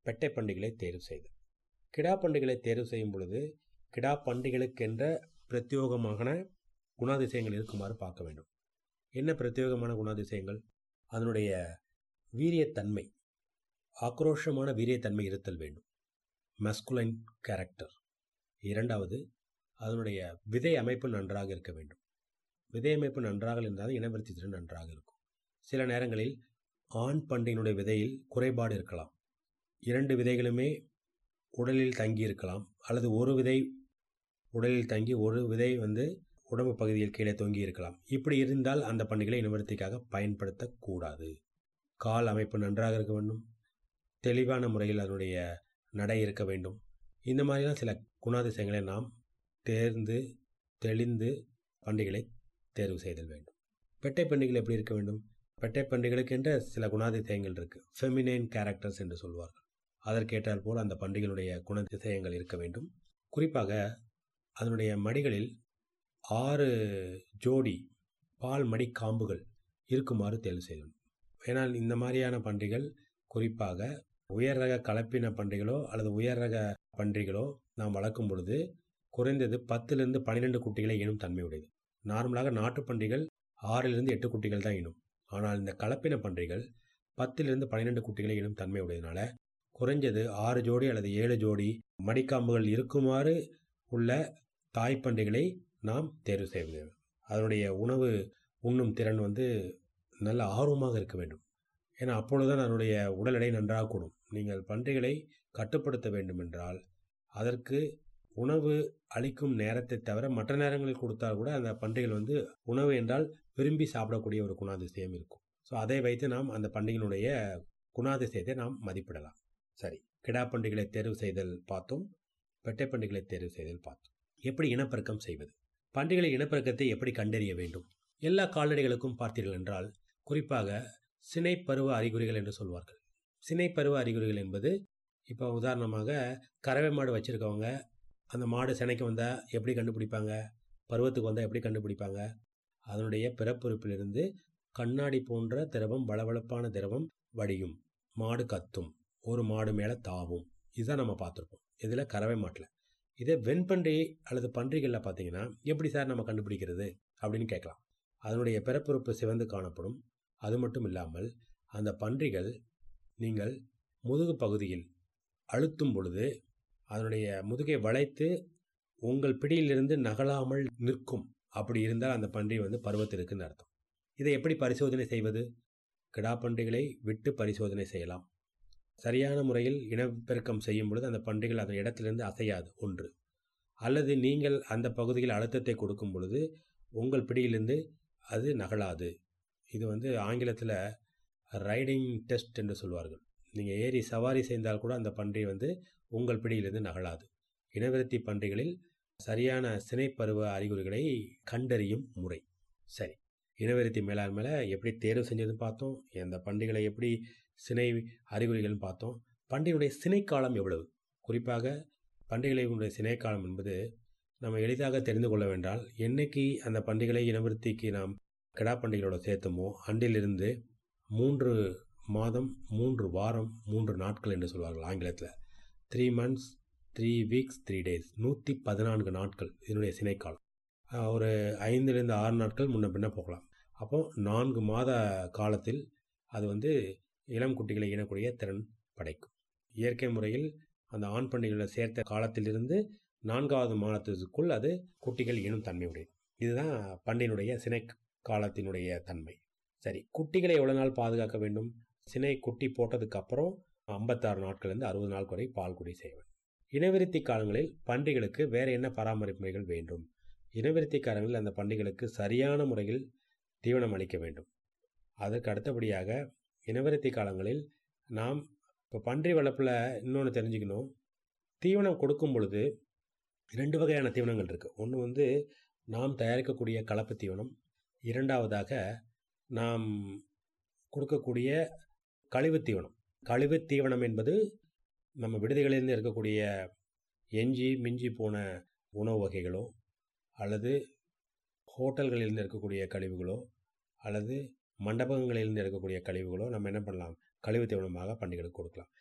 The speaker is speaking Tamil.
பெட்டை பண்டிகளை தேர்வு செய்தல் கிடா பண்டிகளை தேர்வு செய்யும் பொழுது கிடா பண்டிகளுக்கென்ற பிரத்யோகமான குணாதிசயங்கள் இருக்குமாறு பார்க்க வேண்டும் என்ன பிரத்யேகமான குணாதிசயங்கள் அதனுடைய வீரியத்தன்மை ஆக்ரோஷமான வீரியத்தன்மை இருத்தல் வேண்டும் மஸ்குலைன் கேரக்டர் இரண்டாவது அதனுடைய விதை அமைப்பு நன்றாக இருக்க வேண்டும் விதை அமைப்பு நன்றாக இருந்தால் இனவிருத்தி திறன் நன்றாக இருக்கும் சில நேரங்களில் ஆண் பண்டினுடைய விதையில் குறைபாடு இருக்கலாம் இரண்டு விதைகளுமே உடலில் தங்கி இருக்கலாம் அல்லது ஒரு விதை உடலில் தங்கி ஒரு விதை வந்து உடம்பு பகுதியில் கீழே தொங்கி இருக்கலாம் இப்படி இருந்தால் அந்த பண்டிகளை இனவருத்திக்காக பயன்படுத்தக்கூடாது கால் அமைப்பு நன்றாக இருக்க வேண்டும் தெளிவான முறையில் அதனுடைய நடை இருக்க வேண்டும் இந்த மாதிரிலாம் சில குணாதிசயங்களை நாம் தேர்ந்து தெளிந்து பண்டிகளை தேர்வு செய்தல் வேண்டும் பெட்டை பண்டிகைகள் எப்படி இருக்க வேண்டும் பெட்டை பண்டிகைகளுக்கென்ற சில குணாதிசயங்கள் இருக்குது ஃபெமினைன் கேரக்டர்ஸ் என்று சொல்வார்கள் அதற்கேற்றால் போல் அந்த பண்டிகைகளுடைய குணதிசயங்கள் இருக்க வேண்டும் குறிப்பாக அதனுடைய மடிகளில் ஆறு ஜோடி பால் மடி காம்புகள் இருக்குமாறு தேர்வு செய்யணும் ஏன்னால் இந்த மாதிரியான பன்றிகள் குறிப்பாக உயர் ரக கலப்பின பன்றிகளோ அல்லது உயர் ரக பன்றிகளோ நாம் வளர்க்கும் பொழுது குறைந்தது பத்திலிருந்து பன்னிரெண்டு குட்டிகளை ஈனும் தன்மை உடையது நார்மலாக நாட்டு பன்றிகள் ஆறிலிருந்து எட்டு குட்டிகள் தான் ஈனும் ஆனால் இந்த கலப்பின பன்றிகள் பத்திலிருந்து பன்னிரெண்டு குட்டிகளை ஈனும் தன்மை உடையதுனால குறைஞ்சது ஆறு ஜோடி அல்லது ஏழு ஜோடி மடிக்காம்புகள் இருக்குமாறு உள்ள தாய்ப்பன்றிகளை நாம் தேர்வு செய்ய வேண்டும் அதனுடைய உணவு உண்ணும் திறன் வந்து நல்ல ஆர்வமாக இருக்க வேண்டும் ஏன்னா அப்பொழுதுதான் அதனுடைய உடல் எடை நன்றாக கூடும் நீங்கள் பன்றிகளை கட்டுப்படுத்த வேண்டும் என்றால் அதற்கு உணவு அளிக்கும் நேரத்தை தவிர மற்ற நேரங்களில் கொடுத்தால் கூட அந்த பன்றிகள் வந்து உணவு என்றால் விரும்பி சாப்பிடக்கூடிய ஒரு குணாதிசயம் இருக்கும் ஸோ அதை வைத்து நாம் அந்த பண்டிகையினுடைய குணாதிசயத்தை நாம் மதிப்பிடலாம் சரி கிடா பண்டிகளை தேர்வு செய்தல் பார்த்தோம் பெட்டை பண்டிகளை தேர்வு செய்தல் பார்த்தோம் எப்படி இனப்பெருக்கம் செய்வது பண்டிகளை இனப்பெருக்கத்தை எப்படி கண்டறிய வேண்டும் எல்லா கால்நடைகளுக்கும் பார்த்தீர்கள் என்றால் குறிப்பாக சினைப்பருவ அறிகுறிகள் என்று சொல்வார்கள் சினைப்பருவ அறிகுறிகள் என்பது இப்போ உதாரணமாக கறவை மாடு வச்சுருக்கவங்க அந்த மாடு சினைக்கு வந்தால் எப்படி கண்டுபிடிப்பாங்க பருவத்துக்கு வந்தால் எப்படி கண்டுபிடிப்பாங்க அதனுடைய பிறப்புறுப்பிலிருந்து கண்ணாடி போன்ற திரவம் வளவளப்பான திரவம் வடியும் மாடு கத்தும் ஒரு மாடு மேலே தாவும் இதுதான் நம்ம பார்த்துருப்போம் இதில் கறவை மாட்டில் இதே வெண்பன்றி அல்லது பன்றிகளில் பார்த்தீங்கன்னா எப்படி சார் நம்ம கண்டுபிடிக்கிறது அப்படின்னு கேட்கலாம் அதனுடைய பிறப்புறுப்பு சிவந்து காணப்படும் அது மட்டும் இல்லாமல் அந்த பன்றிகள் நீங்கள் முதுகு பகுதியில் அழுத்தும் பொழுது அதனுடைய முதுகை வளைத்து உங்கள் பிடியிலிருந்து நகலாமல் நிற்கும் அப்படி இருந்தால் அந்த பன்றி வந்து பருவத்தில் இருக்குன்னு அர்த்தம் இதை எப்படி பரிசோதனை செய்வது கிடா பன்றிகளை விட்டு பரிசோதனை செய்யலாம் சரியான முறையில் இனப்பெருக்கம் செய்யும் பொழுது அந்த பன்றிகள் அந்த இடத்திலிருந்து அசையாது ஒன்று அல்லது நீங்கள் அந்த பகுதியில் அழுத்தத்தை கொடுக்கும் பொழுது உங்கள் பிடியிலிருந்து அது நகலாது இது வந்து ஆங்கிலத்தில் ரைடிங் டெஸ்ட் என்று சொல்வார்கள் நீங்கள் ஏறி சவாரி செய்தால் கூட அந்த பன்றி வந்து உங்கள் பிடியிலிருந்து நகலாது இனவிருத்தி பன்றிகளில் சரியான சினைப்பருவ அறிகுறிகளை கண்டறியும் முறை சரி இனவிருத்தி மேலாண்மையில் எப்படி தேர்வு செஞ்சதுன்னு பார்த்தோம் அந்த பண்டிகளை எப்படி சினை அறிகுறிகள்னு பார்த்தோம் பண்டிகையுடைய சினைக்காலம் எவ்வளவு குறிப்பாக பண்டிகைகளுடைய சினைக்காலம் என்பது நம்ம எளிதாக தெரிந்து கொள்ள வேண்டால் என்னைக்கு அந்த பண்டிகளை இனவிருத்திக்கு நாம் கிடா பண்டிகையோட சேர்த்தமோ அன்றிலிருந்து மூன்று மாதம் மூன்று வாரம் மூன்று நாட்கள் என்று சொல்வார்கள் ஆங்கிலத்தில் three months three weeks three days நூற்றி பதினான்கு நாட்கள் இதனுடைய சினைக்காலம் ஒரு ஐந்துலேருந்து ஆறு நாட்கள் முன்ன பின்ன போகலாம் அப்போது நான்கு மாத காலத்தில் அது வந்து இளம் குட்டிகளை ஈனக்கூடிய திறன் படைக்கும் இயற்கை முறையில் அந்த ஆண் பண்டிகைகளை சேர்த்த காலத்திலிருந்து நான்காவது மாதத்துக்குள் அது குட்டிகள் ஈனும் தன்மை உடையது இதுதான் பண்டிகையினுடைய சினை காலத்தினுடைய தன்மை சரி குட்டிகளை எவ்வளோ நாள் பாதுகாக்க வேண்டும் சினை குட்டி போட்டதுக்கு அப்புறம் ஐம்பத்தாறு நாட்கள்லேருந்து அறுபது நாள் வரை பால் குடி செய்ய வேண்டும் இனவிருத்தி காலங்களில் பன்றிகளுக்கு வேறு என்ன பராமரிப்பு முறைகள் வேண்டும் இனவிருத்தி காலங்களில் அந்த பன்றிகளுக்கு சரியான முறையில் தீவனம் அளிக்க வேண்டும் அதற்கு அடுத்தபடியாக இனவிருத்தி காலங்களில் நாம் இப்போ பன்றி வளர்ப்பில் இன்னொன்று தெரிஞ்சுக்கணும் தீவனம் கொடுக்கும் பொழுது ரெண்டு வகையான தீவனங்கள் இருக்குது ஒன்று வந்து நாம் தயாரிக்கக்கூடிய கலப்பு தீவனம் இரண்டாவதாக நாம் கொடுக்கக்கூடிய கழிவு தீவனம் கழிவு தீவனம் என்பது நம்ம விடுதிகளிலிருந்து இருக்கக்கூடிய எஞ்சி மிஞ்சி போன உணவு வகைகளோ அல்லது ஹோட்டல்களிலிருந்து இருக்கக்கூடிய கழிவுகளோ அல்லது மண்டபங்களிலிருந்து இருக்கக்கூடிய கழிவுகளோ நம்ம என்ன பண்ணலாம் கழிவு தீவனமாக பண்டிகைகளுக்கு கொடுக்கலாம்